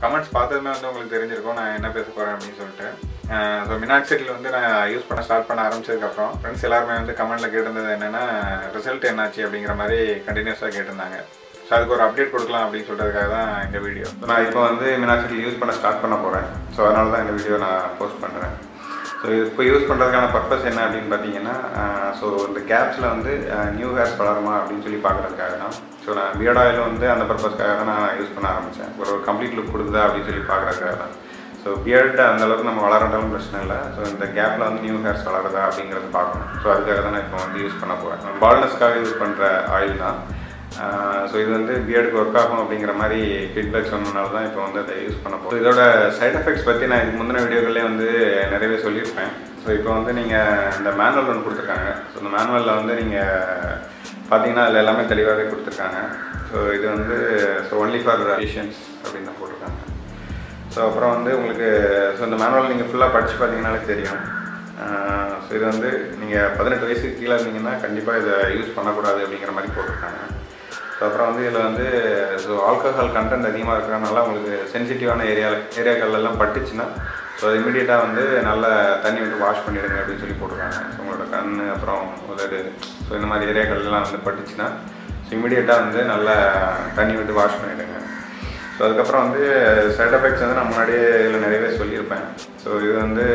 comments பார்த்ததுமே வந்து உங்களுக்கு தெரிஞ்சிருக்கும் நான் என்ன பேச போகிறேன் அப்படின்னு சொல்லிட்டு ஸோ மினாக்சிட்டில் வந்து நான் யூஸ் பண்ண ஸ்டார்ட் பண்ண ஆரம்பிச்சதுக்கப்புறம் ஃப்ரெண்ட்ஸ் எல்லாருமே வந்து கமெண்ட்டில் கேட்டிருந்தது என்னென்னா ரிசல்ட் என்னாச்சு அப்படிங்கிற மாதிரி கண்டினியூஸாக கேட்டிருந்தாங்க ஸோ அதுக்கு ஒரு அப்டேட் கொடுக்கலாம் அப்படின்னு சொல்கிறதுக்காக தான் இந்த வீடியோ நான் இப்போ வந்து மினாக்சிட்டில் யூஸ் பண்ண ஸ்டார்ட் பண்ண போகிறேன் ஸோ அதனால தான் இந்த வீடியோ நான் போஸ்ட் பண்ணுறேன் ஸோ இப்போ யூஸ் பண்ணுறதுக்கான பர்பஸ் என்ன அப்படின்னு பார்த்தீங்கன்னா ஸோ இந்த கேப்ஸில் வந்து நியூ ஹேர்ஸ் வளருமா அப்படின்னு சொல்லி பார்க்குறதுக்காக தான் ஸோ நான் பியர்ட் ஆயில் வந்து அந்த பர்பஸ்க்காக தான் நான் யூஸ் பண்ண ஆரம்பித்தேன் ஒரு கம்ப்ளீட் லுக் கொடுக்குதா அப்படின்னு சொல்லி பார்க்குறதுக்காக தான் ஸோ பியர்டு அந்த அளவுக்கு நம்ம வளரட்டாலும் பிரச்சனை இல்லை ஸோ இந்த கேப்பில் வந்து நியூ ஹேர்ஸ் வளருதா அப்படிங்கிறது பார்க்கணும் ஸோ அதுக்காக தான் நான் இப்போ வந்து யூஸ் பண்ண போகிறேன் பால்னஸ்க்காக யூஸ் பண்ணுற ஆயில் தான் ஸோ இது வந்து பியர்டுக்கு ஒர்க் ஆகும் அப்படிங்கிற மாதிரி ஃபீட்பேக் சொன்னனால தான் இப்போ வந்து அதை யூஸ் பண்ண போகிறோம் இதோட சைட் எஃபெக்ட்ஸ் பற்றி நான் இதுக்கு முந்தின வீடியோக்களே வந்து நிறையவே சொல்லியிருப்பேன் ஸோ இப்போ வந்து நீங்கள் இந்த மேனுவல் ஒன்று கொடுத்துருக்காங்க ஸோ இந்த மேனுவலில் வந்து நீங்கள் பார்த்தீங்கன்னா அதில் எல்லாமே தெளிவாகவே கொடுத்துருக்காங்க ஸோ இது வந்து ஸோ ஒன்லி ஃபார் பேஷியன்ஸ் அப்படின்னு தான் போட்டிருக்காங்க ஸோ அப்புறம் வந்து உங்களுக்கு ஸோ இந்த மேனுவல் நீங்கள் ஃபுல்லாக படித்து பார்த்தீங்கன்னாலே தெரியும் ஸோ இது வந்து நீங்கள் பதினெட்டு வயசுக்கு கீழே இருந்தீங்கன்னா கண்டிப்பாக இதை யூஸ் பண்ணக்கூடாது அப்படிங்கிற மாதிரி போட்டிருக்காங்க ஸோ அப்புறம் வந்து இதில் வந்து ஸோ ஆல்கஹால் கண்டென்ட் அதிகமாக இருக்கிறனால உங்களுக்கு சென்சிட்டிவான ஏரியா ஏரியாக்கள்லாம் பட்டுச்சுன்னா ஸோ அது இமீடியட்டாக வந்து நல்லா தண்ணி விட்டு வாஷ் பண்ணிவிடுங்க அப்படின்னு சொல்லி போட்டிருக்காங்க ஸோ உங்களோட கண் அப்புறம் உதடு ஸோ இந்த மாதிரி ஏரியாக்கள்லாம் வந்து பட்டுச்சுன்னா ஸோ இமீடியட்டாக வந்து நல்லா தண்ணி விட்டு வாஷ் பண்ணிவிடுங்க ஸோ அதுக்கப்புறம் வந்து சைட் எஃபெக்ட்ஸ் வந்து நான் முன்னாடியே இதில் நிறையவே சொல்லியிருப்பேன் ஸோ இது வந்து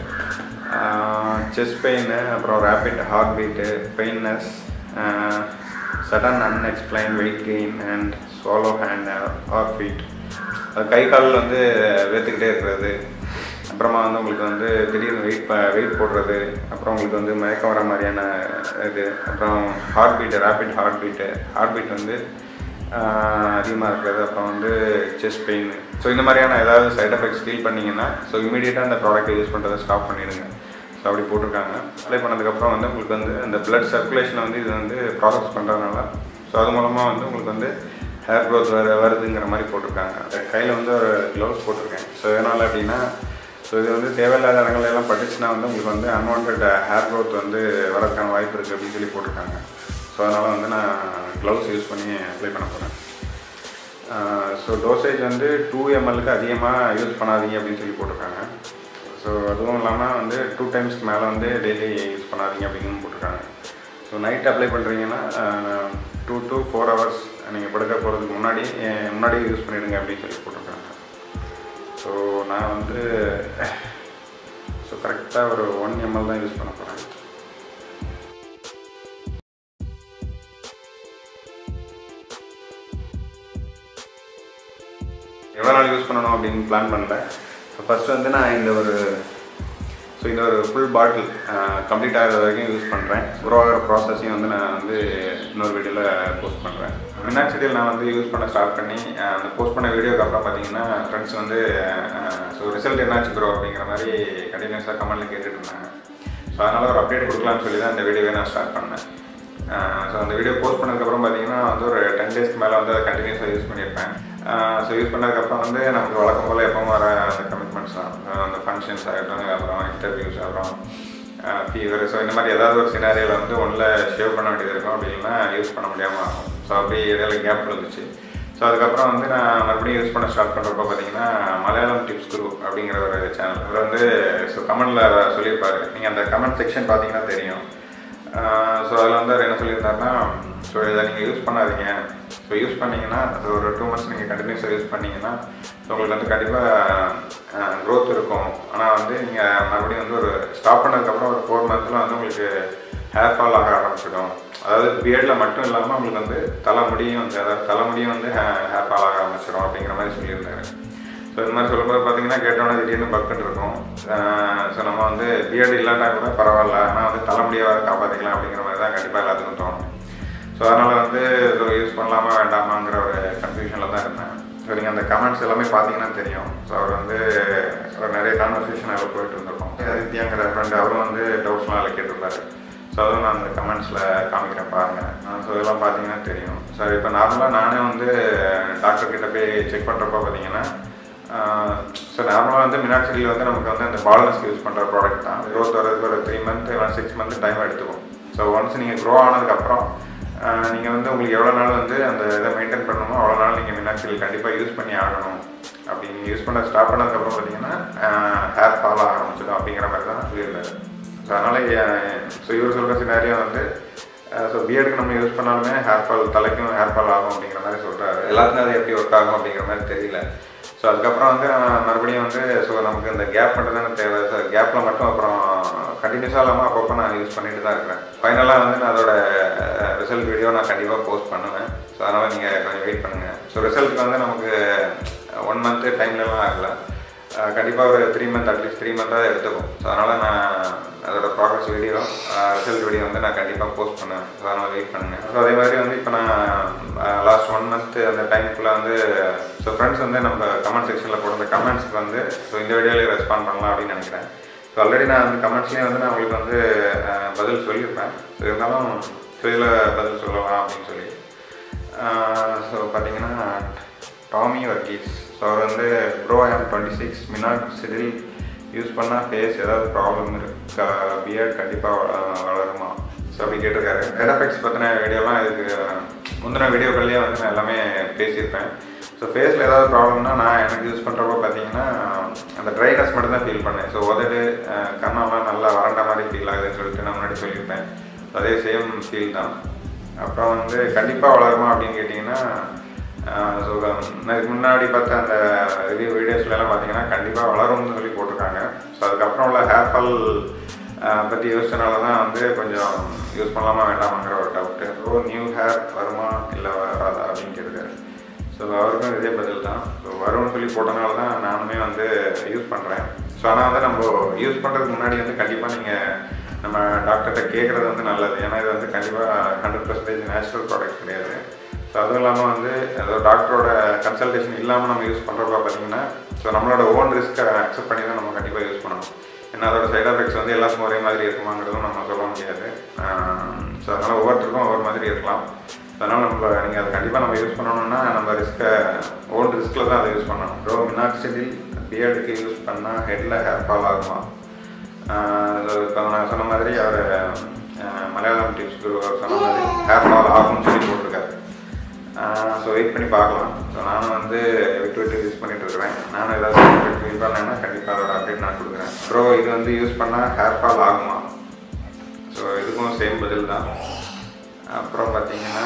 செஸ்ட் பெயின் அப்புறம் rapid heartbeat faintness sudden unexplained weight gain and swallow hand or feet அது கை காலில் வந்து வேர்த்துக்கிட்டே இருக்கிறது அப்புறமா வந்து உங்களுக்கு வந்து திடீர்னு வெயிட் ப வெயிட் போடுறது அப்புறம் உங்களுக்கு வந்து மயக்கம் வர மாதிரியான இது அப்புறம் heartbeat rapid heartbeat heartbeat வந்து அதிகமாக இருக்கிறது அப்புறம் வந்து செஸ்ட் பெயின் ஸோ இந்த மாதிரியான ஏதாவது சைட் எஃபெக்ட்ஸ் ஃபீல் பண்ணிங்கன்னா ஸோ இமீடியட்டாக அந்த ப்ராடக்ட்டை யூஸ் பண்ணுறதை ஸ்டாப் பண்ணிடுங்க ஸோ அப்படி போட்டிருக்காங்க அப்ளை பண்ணதுக்கப்புறம் வந்து உங்களுக்கு வந்து அந்த பிளட் சர்க்குலேஷனை வந்து இது வந்து ப்ராசஸ் பண்ணுறதுனால ஸோ அது மூலமாக வந்து உங்களுக்கு வந்து ஹேர் க்ரோத் வர வருதுங்கிற மாதிரி போட்டிருக்காங்க கையில் வந்து ஒரு க்ளவுஸ் போட்டிருக்கேன் ஸோ எதனால் அப்படின்னா ஸோ இது வந்து தேவையில்லாத இடங்கள் எல்லாம் பட்டுச்சுன்னா வந்து உங்களுக்கு வந்து அன்வான்ட் ஹேர் க்ரோத் வந்து வரதுக்கான வாய்ப்பு இருக்குது அப்படின்னு சொல்லி போட்டிருக்காங்க ஸோ அதனால் வந்து நான் க்ளவுஸ் யூஸ் பண்ணி அப்ளை பண்ண போகிறேன் ஸோ டோசேஜ் வந்து டூ எம்எல்க்கு அதிகமாக யூஸ் பண்ணாதீங்க அப்படின்னு சொல்லி போட்டிருக்காங்க ஸோ அதுவும் இல்லாமல் வந்து டூ டைம்ஸ்க்கு மேலே வந்து டெய்லி யூஸ் பண்ணாதீங்க அப்படின்னு போட்டிருக்காங்க ஸோ நைட் அப்ளை பண்ணுறீங்கன்னா டூ டு ஃபோர் ஹவர்ஸ் நீங்கள் படுக்க போகிறதுக்கு முன்னாடி முன்னாடி யூஸ் பண்ணிவிடுங்க அப்படின்னு சொல்லி போட்டிருக்காங்க ஸோ நான் வந்து ஸோ கரெக்டாக ஒரு ஒன் எம்எல் தான் யூஸ் பண்ண போகிறேன் எவ்வளோ நாள் யூஸ் பண்ணணும் அப்படின்னு பிளான் பண்ணல ஸோ ஃபஸ்ட்டு வந்து நான் இந்த ஒரு ஸோ இந்த ஒரு ஃபுல் பாட்டில் கம்ப்ளீட் ஆகிற வரைக்கும் யூஸ் பண்ணுறேன் க்ரோ ஆகிற ப்ராசஸையும் வந்து நான் வந்து இன்னொரு வீடியோவில் போஸ்ட் பண்ணுறேன் மின்னாக்சிட்டியில் நான் வந்து யூஸ் பண்ண ஸ்டார்ட் பண்ணி அந்த போஸ்ட் பண்ண வீடியோக்கு அப்புறம் பார்த்தீங்கன்னா ஃப்ரெண்ட்ஸ் வந்து ஸோ ரிசல்ட் என்னாச்சு ப்ரோ அப்படிங்கிற மாதிரி கண்டினியூஸாக கமெண்ட்டில் கேட்டுட்டு இருந்தாங்க ஸோ அதனால் ஒரு அப்டேட் கொடுக்கலாம்னு சொல்லி தான் இந்த வீடியோவை நான் ஸ்டார்ட் பண்ணேன் ஸோ அந்த வீடியோ போஸ்ட் பண்ணதுக்கப்புறம் பார்த்தீங்கன்னா வந்து ஒரு டென் டேஸ்க்கு மேலே வந்து அதை கண்டினியூஸாக யூஸ் பண்ணியிருப்பேன் ஸோ யூஸ் பண்ணதுக்கப்புறம் வந்து நமக்கு வழக்கம் போல் எப்போ வர அந்த கமிட்மெண்ட்ஸ் தான் அந்த ஃபங்க்ஷன்ஸ் ஆகட்டும் அப்புறம் இன்டர்வியூஸ் அப்புறம் ஃபீவர் ஸோ இந்த மாதிரி ஏதாவது ஒரு சினாரியில் வந்து ஒன்றில் ஷேவ் பண்ண வேண்டியது இருக்கும் அப்படி இல்லைன்னா யூஸ் பண்ண முடியாமல் ஆகும் ஸோ அப்படி இடையில கேப் இருந்துச்சு ஸோ அதுக்கப்புறம் வந்து நான் மறுபடியும் யூஸ் பண்ண ஸ்டார்ட் பண்ணுறப்ப பார்த்தீங்கன்னா மலையாளம் டிப்ஸ் குரு அப்படிங்கிற ஒரு சேனல் இவர் வந்து ஸோ கமெண்டில் சொல்லியிருப்பாரு நீங்கள் அந்த கமெண்ட் செக்ஷன் பார்த்தீங்கன்னா தெரியும் ஸோ அதில் வந்து அவர் என்ன சொல்லியிருந்தாருன்னா ஸோ இதை நீங்கள் யூஸ் பண்ணாதீங்க ஸோ யூஸ் பண்ணிங்கன்னா அது ஒரு டூ மந்த்ஸ் நீங்கள் கண்டினியூஸாக யூஸ் பண்ணிங்கன்னா ஸோ உங்களுக்கு வந்து கண்டிப்பாக க்ரோத் இருக்கும் ஆனால் வந்து நீங்கள் மறுபடியும் வந்து ஒரு ஸ்டாப் பண்ணதுக்கப்புறம் ஒரு ஃபோர் மந்த்தில் வந்து உங்களுக்கு ஹேர் ஃபால் ஆக ஆரம்பிச்சிடும் அதாவது பியர்டில் மட்டும் இல்லாமல் உங்களுக்கு வந்து தலைமுடியும் வந்து அதாவது தலைமுடியும் வந்து ஹேர் ஃபால் ஆக ஆரம்பிச்சிடும் அப்படிங்கிற மாதிரி சொல்லியிருந்தாரு ஸோ இந்த மாதிரி சொல்லும்போது பார்த்தீங்கன்னா கேட்டோன்னே திடீர்னு பக்குன்னு இருக்கும் ஸோ நம்ம வந்து பியர்டு இல்லாட்டா கூட பரவாயில்ல ஆனால் வந்து தலைமுடியாக காப்பாற்றிக்கலாம் அப்படிங்கிற மாதிரி தான் கண்டிப்பாக எல்லாத்துக்கும் தோணும் ஸோ அதனால் வந்து ஸோ யூஸ் பண்ணலாமா வேண்டாமாங்கிற ஒரு கன்ஃபியூஷனில் தான் இருந்தேன் ஸோ நீங்கள் அந்த கமெண்ட்ஸ் எல்லாமே பார்த்தீங்கன்னா தெரியும் ஸோ அவர் வந்து ஒரு நிறைய கான்வர்சேஷன் அதில் போயிட்டு இருந்திருக்கோம் ஆதித்யாங்கிற ஃப்ரெண்டு அவரும் வந்து டவுட்ஸ்லாம் அதில் கேட்டிருந்தாரு ஸோ அதுவும் நான் அந்த கமெண்ட்ஸில் காமிக்கிறேன் பாருங்கள் ஸோ இதெல்லாம் பார்த்தீங்கன்னா தெரியும் ஸோ இப்போ நார்மலாக நானே வந்து டாக்டர் கிட்ட போய் செக் பண்ணுறப்ப பார்த்தீங்கன்னா ஸோ நார்மலாக வந்து மினாக்சிலியில் வந்து நமக்கு வந்து அந்த பால்னஸ்க்கு யூஸ் பண்ணுற ப்ராடக்ட் தான் க்ரோத் வரதுக்கு ஒரு த்ரீ மந்த் இல்லை சிக்ஸ் மந்த் டைம் எடுத்துக்கும் ஸோ ஒன்ஸ் நீங்கள் க்ரோ ஆனதுக்கப்புறம் நீங்கள் வந்து உங்களுக்கு எவ்வளோ நாள் வந்து அந்த இதை மெயின்டைன் பண்ணணுமோ அவ்வளோ நாள் நீங்கள் மினாக்சில் கண்டிப்பாக யூஸ் பண்ணி ஆகணும் அப்படின்னு நீங்கள் யூஸ் பண்ண ஸ்டாப் பண்ணதுக்கப்புறம் பார்த்தீங்கன்னா ஹேர் ஃபால் ஆக ஆரம்பிச்சிடும் அப்படிங்கிற மாதிரி தான் சொல்லியிருந்தாரு ஸோ அதனால் ஸோ இவர் சொல்கிற சினாரியோ வந்து ஸோ பிஎடுக்கு நம்ம யூஸ் பண்ணாலுமே ஹேர் ஃபால் தலைக்கும் ஹேர் ஃபால் ஆகும் அப்படிங்கிற மாதிரி சொல்கிறாரு எல்லாத்துக்கும் அது எப்படி ஒர்க் ஆகும் அப்படிங்கிற மாதிரி தெரியல ஸோ அதுக்கப்புறம் வந்து நான் மறுபடியும் வந்து ஸோ நமக்கு இந்த கேப் மட்டும் தானே தேவை ஸோ கேப்பில் மட்டும் அப்புறம் கண்டினியூஸாக இல்லாமல் அப்பப்போ நான் யூஸ் பண்ணிட்டு தான் இருக்கிறேன் ஃபைனலாக வந்து நான் அதோட ரிசல்ட் வீடியோ நான் கண்டிப்பாக போஸ்ட் பண்ணுவேன் ஸோ அதனால் நீங்கள் கொஞ்சம் வெயிட் பண்ணுங்கள் ஸோ ரிசல்ட்டுக்கு வந்து நமக்கு ஒன் மந்த்து டைம்லலாம் ஆகல கண்டிப்பாக ஒரு த்ரீ மந்த் அட்லீஸ்ட் த்ரீ மந்த்தாக எடுத்துக்கும் ஸோ அதனால் நான் அதோட ப்ராக்ரஸ் வீடியோ ரிசல்ட் வீடியோ வந்து நான் கண்டிப்பாக போஸ்ட் பண்ணுவேன் ஸோ அதனால் வெயிட் பண்ணுங்கள் ஸோ அதே மாதிரி வந்து இப்போ நான் லாஸ்ட் ஒன் மந்த்து அந்த டைமுக்குள்ளே வந்து ஸோ ஃப்ரெண்ட்ஸ் வந்து நம்ம கமெண்ட் செக்ஷனில் போடுற கமெண்ட்ஸ்க்கு வந்து ஸோ இந்த வீடியோலேயே ரெஸ்பாண்ட் பண்ணலாம் அப்படின்னு நினைக்கிறேன் ஸோ ஆல்ரெடி நான் அந்த கமெண்ட்ஸ்லேயே வந்து நான் உங்களுக்கு வந்து பதில் சொல்லியிருப்பேன் ஸோ இருந்தாலும் ஸோ இதில் பதில் சொல்லலாம் அப்படின்னு சொல்லி ஸோ பார்த்தீங்கன்னா டாமி வர்கீஸ் ஸோ அவர் வந்து bro I'm twenty six minoxidil use பண்ணால் ஃபேஸ் ஏதாவது ப்ராப்ளம் இருக்கா பியர்ட் கண்டிப்பாக வளருமா ஸோ அப்படி கேட்டிருக்காரு ஹெட் எஃபெக்ட்ஸ் பற்றின வீடியோலாம் இதுக்கு முந்தின வீடியோக்கள்லேயே வந்து நான் எல்லாமே பேசியிருப்பேன் ஸோ ஃபேஸில் ஏதாவது ப்ராப்ளம்னா நான் எனக்கு யூஸ் பண்ணுறப்போ பார்த்தீங்கன்னா அந்த ட்ரைனஸ் மட்டும் தான் ஃபீல் பண்ணேன் ஸோ உதடு கண்ணெல்லாம் நல்லா வறண்ட மாதிரி ஃபீல் ஆகுதுன்னு சொல்லிட்டு நான் முன்னாடி சொல்லியிருப்பேன் அதே சேம் ஃபீல் தான் அப்புறம் வந்து கண்டிப்பாக வளருமா அப்படின்னு கேட்டிங்கன்னா ஸோ இதுக்கு முன்னாடி பார்த்த அந்த ரிவ்யூ வீடியோஸ்லாம் பார்த்தீங்கன்னா கண்டிப்பாக வளரும்னு சொல்லி போட்டிருக்காங்க ஸோ அதுக்கப்புறம் உள்ள ஹேர் ஃபால் பற்றி யோசிச்சனால தான் வந்து கொஞ்சம் யூஸ் பண்ணலாமா வேண்டாமாங்கிற ஒரு டவுட்டு ஸோ நியூ ஹேர் வருமா இல்லை வராதா அப்படின்னு கேட்டிருக்காரு ஸோ அவருக்கும் இதே பதில் தான் ஸோ வரும்னு சொல்லி போட்டனால தான் நானுமே வந்து யூஸ் பண்ணுறேன் ஸோ ஆனால் வந்து நம்ம யூஸ் பண்ணுறதுக்கு முன்னாடி வந்து கண்டிப்பாக நீங்கள் நம்ம டாக்டர்கிட்ட கேட்குறது வந்து நல்லது ஏன்னா இது வந்து கண்டிப்பாக ஹண்ட்ரட் பர்சன்டேஜ் நேச்சுரல் ப்ராடக்ட் கிடையாது ஸோ அதுவும் இல்லாமல் வந்து ஏதோ டாக்டரோட கன்சல்டேஷன் இல்லாமல் நம்ம யூஸ் பண்ணுறப்ப பார்த்தீங்கன்னா ஸோ நம்மளோட ஓன் ரிஸ்க்கை அக்செப்ட் பண்ணி தான் நம்ம கண்டிப்பாக யூஸ் பண்ணணும் ஏன்னா அதோட சைட் எஃபெக்ட்ஸ் வந்து எல்லாத்துக்கும் ஒரே மாதிரி இருக்குமாங்கிறதும் நம்ம சொல்ல முடியாது ஸோ அதனால் ஒவ்வொருத்தருக்கும் ஒவ்வொரு மாதிரி இருக்கலாம் அதனால் நம்ம நீங்கள் அதை கண்டிப்பாக நம்ம யூஸ் பண்ணணும்னா நம்ம ரிஸ்க்கை ஓன் ரிஸ்கில் தான் அதை யூஸ் பண்ணணும் ப்ரோ மினாக்சிடில் பியர்டுக்கு யூஸ் பண்ணால் ஹெட்டில் ஹேர் ஃபால் ஆகுமா இப்போ நான் சொன்ன மாதிரி அவர் மலையாளம் டிப்ஸ் குரு அவர் சொன்ன மாதிரி ஹேர் ஃபால் ஆகும்னு சொல்லி போட்டிருக்காரு ஸோ வெயிட் பண்ணி பார்க்கலாம் ஸோ நானும் வந்து விட்டு விட்டு யூஸ் பண்ணிட்டு இருக்கிறேன் நானும் ஏதாவது ஃபீல் பண்ணேன்னா கண்டிப்பாக அதோட அப்டேட் நான் கொடுக்குறேன் ப்ரோ இது வந்து யூஸ் பண்ணால் ஹேர் ஃபால் ஆகுமா ஸோ இதுக்கும் சேம் பதில் தான் அப்புறம் பார்த்தீங்கன்னா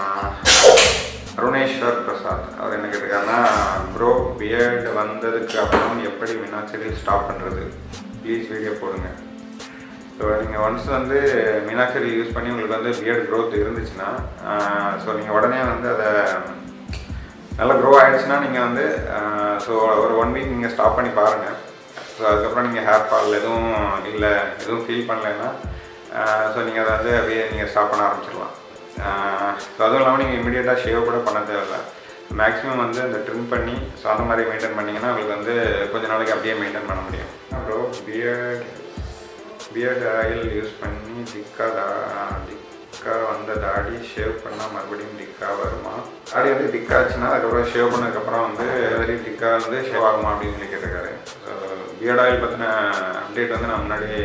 அருணேஸ்வர் பிரசாத் அவர் என்ன கேட்டிருக்காருன்னா ப்ரோ பியர்டு வந்ததுக்கு அப்புறம் எப்படி மினாக்சிடில் ஸ்டாப் பண்ணுறது ப்ளீஸ் வீடியோ போடுங்க ஸோ நீங்கள் ஒன்ஸ் வந்து மீனாட்சி யூஸ் பண்ணி உங்களுக்கு வந்து பியர்ட் க்ரோத் இருந்துச்சுன்னா ஸோ நீங்கள் உடனே வந்து அதை நல்லா க்ரோ ஆகிடுச்சுன்னா நீங்கள் வந்து ஸோ ஒரு ஒன் வீக் நீங்கள் ஸ்டாப் பண்ணி பாருங்கள் ஸோ அதுக்கப்புறம் நீங்கள் ஹேர் ஃபால் எதுவும் இல்லை எதுவும் ஃபீல் பண்ணலைன்னா ஸோ நீங்கள் அதை வந்து அப்படியே நீங்கள் ஸ்டாப் பண்ண ஆரம்பிச்சிடலாம் ஸோ அதுவும் இல்லாமல் நீங்கள் இமீடியட்டாக ஷேவ் கூட பண்ண தேவையில்ல மேக்ஸிமம் வந்து அந்த ட்ரிம் பண்ணி ஸோ அந்த மாதிரி மெயின்டைன் பண்ணிங்கன்னா உங்களுக்கு வந்து கொஞ்ச நாளைக்கு அப்படியே மெயின்டைன் பண்ண முடியும் அப்புறம் பியர்ட் பியர்ட் ஆயில் யூஸ் பண்ணி திக்கா தா திக்கா வந்த தாடி ஷேவ் பண்ணால் மறுபடியும் திக்கா வருமா தாடி வந்து திக்காச்சுன்னா அதுக்கப்புறம் ஷேவ் பண்ணதுக்கப்புறம் வந்து வெரி திக்கா வந்து ஷேவ் ஆகுமா அப்படின்னு சொல்லி கேட்டிருக்காரு பியர்ட் ஆயில் பற்றின அப்டேட் வந்து நான் முன்னாடி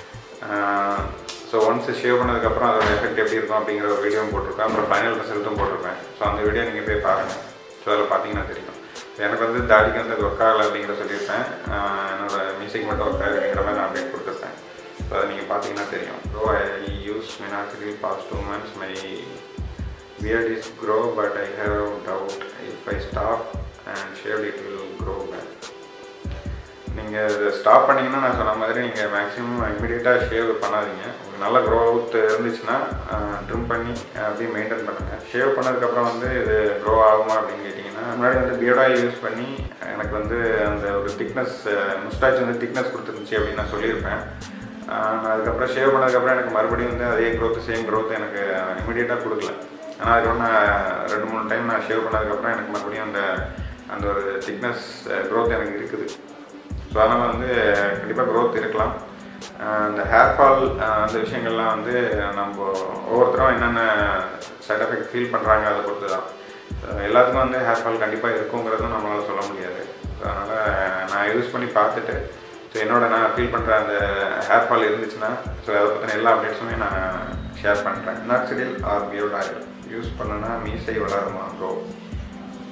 ஸோ ஒன்ஸ் ஷேவ் பண்ணதுக்கப்புறம் அதோட எஃபெக்ட் எப்படி இருக்கும் அப்படிங்கிற ஒரு வீடியோவும் போட்டிருப்பேன் அப்புறம் ஃபைனல் ரிசல்ட்டும் போட்டிருப்பேன் ஸோ அந்த வீடியோ நீங்கள் போய் பாருங்கள் ஸோ அதில் பார்த்தீங்கன்னா தெரியும் எனக்கு வந்து தாடிக்கு வந்து ஒர்க் ஆகலை அப்படிங்கிற சொல்லியிருப்பேன் என்னோட மியூசிக் மட்டும் ஒர்க் ஆகுதுங்கிற மாதிரி நான் அப்டேட் கொடுத்துருப்பேன் ஸோ அதை நீங்கள் பார்த்தீங்கன்னா தெரியும் bro I use minoxidil past two months my beard is grow but I have doubt if I stop and shave it will grow back நீங்கள் இதை ஸ்டாப் பண்ணிங்கன்னா நான் சொன்ன மாதிரி நீங்கள் மேக்ஸிமம் இமீடியட்டாக ஷேவ் பண்ணாதீங்க உங்களுக்கு நல்ல க்ரோத் இருந்துச்சுன்னா ட்ரிம் பண்ணி அப்படியே மெயின்டைன் பண்ணுங்கள் ஷேவ் பண்ணதுக்கப்புறம் வந்து இது க்ரோ ஆகுமா அப்படின்னு கேட்டிங்கன்னா முன்னாடி வந்து பியர்ட் ஆயில் யூஸ் பண்ணி எனக்கு வந்து அந்த ஒரு திக்னஸ் முஸ்டாச் வந்து திக்னஸ் கொடுத்துருந்துச்சு அப்படின்னு நான் சொல்லியிருப்பேன் நான் அதுக்கப்புறம் ஷேவ் பண்ணதுக்கப்புறம் எனக்கு மறுபடியும் வந்து அதே க்ரோத் சேம் க்ரோத் எனக்கு இமீடியட்டாக கொடுக்கல ஆனால் அதுக்கப்புறம் நான் ரெண்டு மூணு டைம் நான் ஷேவ் பண்ணதுக்கப்புறம் எனக்கு மறுபடியும் அந்த அந்த ஒரு திக்னஸ் க்ரோத் எனக்கு இருக்குது ஸோ அதனால் வந்து கண்டிப்பாக க்ரோத் இருக்கலாம் இந்த ஹேர் ஃபால் அந்த விஷயங்கள்லாம் வந்து நம்ம ஒவ்வொருத்தரும் என்னென்ன சைட் எஃபெக்ட் ஃபீல் பண்ணுறாங்க அதை பொறுத்து தான் எல்லாத்துக்கும் வந்து ஹேர் ஃபால் கண்டிப்பாக இருக்குங்கிறதும் நம்மளால் சொல்ல முடியாது ஸோ அதனால் நான் யூஸ் பண்ணி பார்த்துட்டு ஸோ என்னோட நான் ஃபீல் பண்ணுற அந்த ஹேர் ஃபால் இருந்துச்சுன்னா ஸோ அதை பற்றின எல்லா அப்டேட்ஸுமே நான் ஷேர் பண்ணுறேன் minoxidil or beard oil use பண்ணுனா மீசை வளருமா ப்ரோ மீசை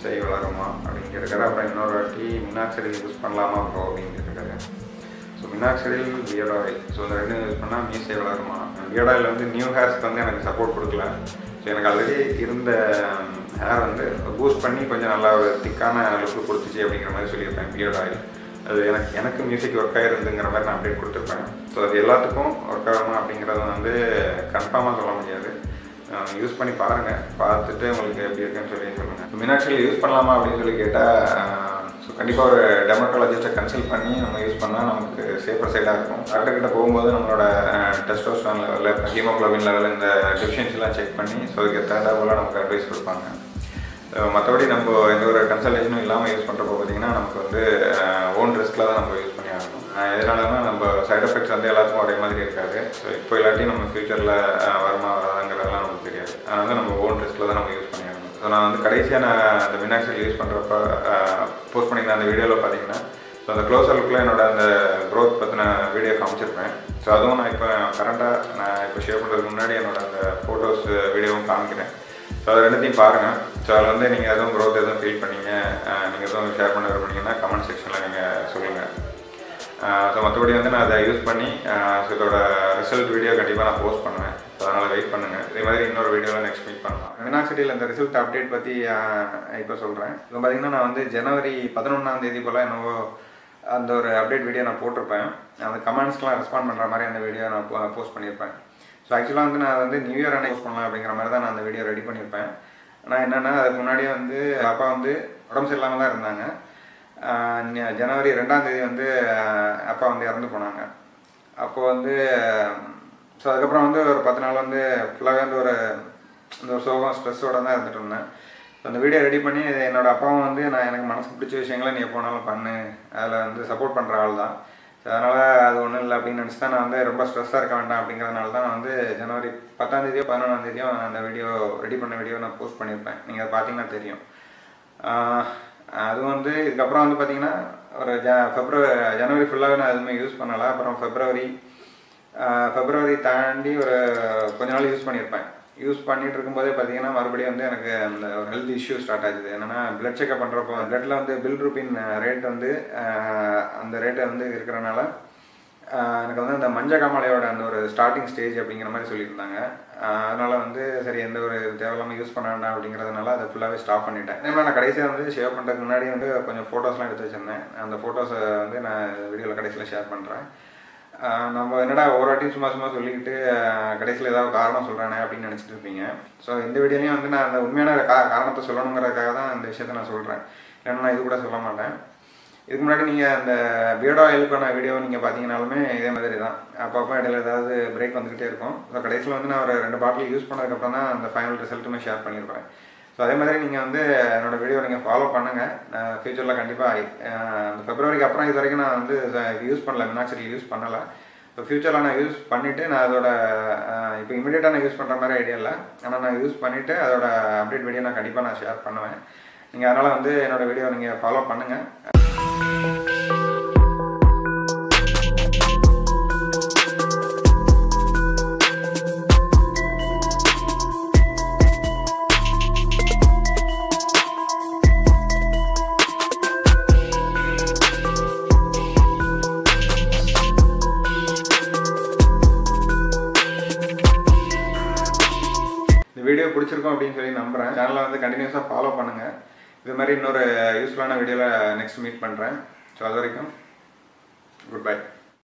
மீசை வளருமா அப்படின்னு கேட்டிருக்காரு அப்புறம் இன்னொரு வாட்டி மினாக்சரில் யூஸ் பண்ணலாமா ப்ரோ அப்படின்னு கேட்டிருக்காரு so minoxidil beard oil so இந்த ரெண்டும் யூஸ் பண்ணால் மீசை வளருமா பியர்ட் ஆயில் வந்து நியூ ஹேர்ஸ்க்கு வந்து எனக்கு சப்போர்ட் கொடுக்கல ஸோ எனக்கு ஆல்ரெடி இருந்த ஹேர் வந்து பூஸ்ட் பண்ணி கொஞ்சம் நல்லா ஒரு திக்கான லுக்கு கொடுத்துச்சு அப்படிங்கிற மாதிரி சொல்லியிருப்பேன் பியர்ட் ஆயில் அது எனக்கு எனக்கு மியூசிக் ஒர்க் ஆகிருந்துங்கிற மாதிரி நான் அப்டேட் கொடுத்துருப்பேன் ஸோ அது எல்லாத்துக்கும் ஒர்க் ஆகுமா அப்படிங்கிறத வந்து கன்ஃபார்மாக சொல்ல முடியாது யூஸ் பண்ணி பாருங்கள் பார்த்துட்டு உங்களுக்கு எப்படி இருக்குன்னு சொல்லி சொல்லுங்கள் மீனாட்சியில் யூஸ் பண்ணலாமா அப்படின்னு சொல்லி கேட்டால் ஸோ கண்டிப்பாக ஒரு டெமோட்டாலஜிஸ்ட்டை கன்சல்ட் பண்ணி நம்ம யூஸ் பண்ணால் நமக்கு சேஃபர் சைடாக இருக்கும் டாக்டர் கிட்ட போகும்போது நம்மளோட டெஸ்டோஸ்டான் லெவலில் ஹீமோக்ளோபின் லெவலில் இந்த டெஃபிஷியன்சிலாம் செக் பண்ணி ஸோ அதுக்கு தேர்டாக போல் நமக்கு அட்வைஸ் கொடுப்பாங்க மற்றபடி நம்ம எந்த ஒரு கன்சல்டேஷனும் இல்லாமல் யூஸ் பண்ணுறப்போ பார்த்தீங்கன்னா நமக்கு வந்து ஓன் ரிஸ்கில் தான் நம்ம யூஸ் பண்ணி ஆகணும் எதனாலனா நம்ம சைட் எஃபெக்ட்ஸ் வந்து எல்லாத்துக்கும் ஒரே மாதிரி இருக்காது ஸோ இப்போ இல்லாட்டி நம்ம ஃப்யூச்சரில் வருமா வராதுங்கிறதெல்லாம் நமக்கு தெரியாது அதனால நம்ம ஓன் ரிஸ்கில் தான் நம்ம யூஸ் பண்ணி ஆகணும் ஸோ நான் வந்து கடைசியாக நான் அந்த மினாக்சல் யூஸ் பண்ணுறப்ப போஸ்ட் பண்ணியிருந்த அந்த வீடியோவில் பார்த்தீங்கன்னா ஸோ அந்த க்ளோஸ் லுக்கில் என்னோட அந்த க்ரோத் பற்றின வீடியோ காமிச்சிருப்பேன் ஸோ அதுவும் நான் இப்போ கரண்ட்டாக நான் இப்போ ஷேர் பண்ணுறதுக்கு முன்னாடி என்னோட அந்த ஃபோட்டோஸ் வீடியோவும் காமிக்கிறேன் ஸோ அது ரெண்டுத்தையும் பாருங்கள் ஸோ அதில் வந்து நீங்கள் எதுவும் க்ரோத் எதுவும் ஃபீல் பண்ணீங்க நீங்கள் எதுவும் ஷேர் பண்ண விரும்புனீங்கன்னா கமெண்ட் செக்ஷனில் நீங்கள் சொல்லுங்கள் ஸோ மற்றபடி வந்து நான் அதை யூஸ் பண்ணி ஸோ இதோட ரிசல்ட் வீடியோ கண்டிப்பாக நான் போஸ்ட் பண்ணுவேன் ஸோ அதனால் வெயிட் பண்ணுங்கள் இதே மாதிரி இன்னொரு வீடியோவில் நெக்ஸ்ட் மீட் பண்ணலாம் யூனிவர்சிட்டியில் இந்த ரிசல்ட் அப்டேட் பற்றி இப்போ சொல்கிறேன் இப்போ பார்த்தீங்கன்னா நான் வந்து ஜனவரி பதினொன்றாம் தேதி போல் என்னவோ அந்த ஒரு அப்டேட் வீடியோ நான் போட்டிருப்பேன் அந்த கமெண்ட்ஸ்க்கெலாம் ரெஸ்பாண்ட் பண்ணுற மாதிரி அந்த வீடியோ நான் போஸ்ட் பண்ணியிருப்பேன் ஸோ ஆக்சுவலாக வந்து நான் வந்து நியூ இயர் அன்னைக்கு போஸ்ட் பண்ணலாம் அப்படிங்கிற மாதிரி தான் நான் அந்த வீடியோ ரெடி பண்ணியிருப்பேன் ஆனால் என்னென்னா அதுக்கு முன்னாடியே வந்து அப்பா வந்து உடம்பு சரியில்லாமல் தான் இருந்தாங்க ஜனவரி ரெண்டாம் தேதி வந்து அப்பா வந்து இறந்து போனாங்க அப்போ வந்து ஸோ அதுக்கப்புறம் வந்து ஒரு பத்து நாள் வந்து ஃபுல்லாகவே வந்து ஒரு இந்த ஒரு சோகம் ஸ்ட்ரெஸ்ஸோட தான் இருந்துட்டு இருந்தேன் ஸோ அந்த வீடியோ ரெடி பண்ணி என்னோட அப்பாவும் வந்து நான் எனக்கு மனசுக்கு பிடிச்ச விஷயங்களை நீ எப்போனாலும் பண்ணு அதில் வந்து சப்போர்ட் பண்ணுற ஆள் தான் ஸோ அதனால் அது ஒன்றும் இல்லை அப்படின்னு நினச்சி தான் நான் வந்து ரொம்ப ஸ்ட்ரெஸ்ஸாக இருக்க வேண்டாம் அப்படிங்கிறதுனால தான் நான் வந்து ஜனவரி பத்தாம் தேதியோ பதினொன்றாம் தேதியோ அந்த வீடியோ ரெடி பண்ண வீடியோ நான் போஸ்ட் பண்ணியிருப்பேன் நீங்கள் அதை பார்த்தீங்கன்னா தெரியும் அது வந்து இதுக்கப்புறம் வந்து பார்த்தீங்கன்னா ஒரு ஜ ஃபெப்ரவரி ஜனவரி ஃபுல்லாகவே நான் எதுவுமே யூஸ் பண்ணலை அப்புறம் ஃபெப்ரவரி ஃபெப்ரவரி தாண்டி ஒரு கொஞ்ச நாள் யூஸ் பண்ணியிருப்பேன் யூஸ் பண்ணிட்டு இருக்கும்போதே பார்த்தீங்கன்னா மறுபடியும் வந்து எனக்கு அந்த ஒரு ஹெல்த் இஷ்யூ ஸ்டார்ட் ஆகுது என்னென்னா பிளட் செக்அப் பண்ணுறப்போ பிளட்டில் வந்து பில் ரூபின் ரேட் வந்து அந்த ரேட்டை வந்து இருக்கிறனால எனக்கு வந்து அந்த மஞ்ச காமாலையோட அந்த ஒரு ஸ்டார்டிங் ஸ்டேஜ் அப்படிங்கிற மாதிரி சொல்லியிருந்தாங்க அதனால் வந்து சரி எந்த ஒரு தேவையில்லாமல் யூஸ் பண்ண வேண்டாம் அப்படிங்கிறதுனால அதை ஃபுல்லாகவே ஸ்டாப் பண்ணிட்டேன் அதே மாதிரி நான் கடைசியாக வந்து ஷேர் பண்ணுறதுக்கு முன்னாடி வந்து கொஞ்சம் ஃபோட்டோஸ்லாம் எடுத்து வச்சுருந்தேன் அந்த ஃபோட்டோஸை வந்து நான் வீடியோவில் கடைசியில் ஷேர் பண்ணுறேன் நம்ம என்னடா ஒரு வாட்டி சும்மா சும்மா சொல்லிக்கிட்டு கடைசியில் ஏதாவது காரணம் சொல்கிறானே அப்படின்னு நினச்சிட்டு இருப்பீங்க ஸோ இந்த வீடியோலையும் வந்து நான் அந்த உண்மையான கா காரணத்தை சொல்லணுங்கிறதுக்காக தான் இந்த விஷயத்த நான் சொல்கிறேன் இல்லைன்னா நான் இது கூட சொல்ல மாட்டேன் இதுக்கு முன்னாடி நீங்கள் அந்த பியர்டோ ஆயிலுக்கான வீடியோ நீங்கள் பார்த்தீங்கனாலுமே இதே மாதிரி தான் அப்பப்போ இடையில ஏதாவது பிரேக் வந்துக்கிட்டே இருக்கும் ஸோ கடைசியில் வந்து நான் ஒரு ரெண்டு பாட்டில் யூஸ் பண்ணதுக்கப்புறம் தான் அந்த ஃபைனல் ரிசல்ட்டுமே ஷேர் பண்ணியிருப்பேன் ஸோ அதே மாதிரி நீங்கள் வந்து என்னோட வீடியோ நீங்கள் ஃபாலோ பண்ணுங்கள் ஃப்யூச்சரில் கண்டிப்பாக அந்த ஃபெப்ரவரிக்கு அப்புறம் இது வரைக்கும் நான் வந்து யூஸ் பண்ணல மினாக்சரி யூஸ் பண்ணலை இப்போ ஃப்யூச்சரில் நான் யூஸ் பண்ணிவிட்டு நான் அதோட இப்போ இமீடியட்டாக நான் யூஸ் பண்ணுற மாதிரி ஐடியா இல்லை ஆனால் நான் யூஸ் பண்ணிவிட்டு அதோட அப்டேட் வீடியோ நான் கண்டிப்பாக நான் ஷேர் பண்ணுவேன் நீங்கள் அதனால் வந்து என்னோடய வீடியோ நீங்கள் ஃபாலோ பண்ணுங்கள் வீடியோ பிடிச்சிருக்கோம் அப்படின்னு சொல்லி நம்புகிறேன் சேனலை வந்து கண்டினியூஸாக ஃபாலோ பண்ணுங்கள் இது மாதிரி இன்னொரு யூஸ்ஃபுல்லான வீடியோவில் நெக்ஸ்ட் மீட் பண்ணுறேன் ஸோ அது வரைக்கும் குட் பை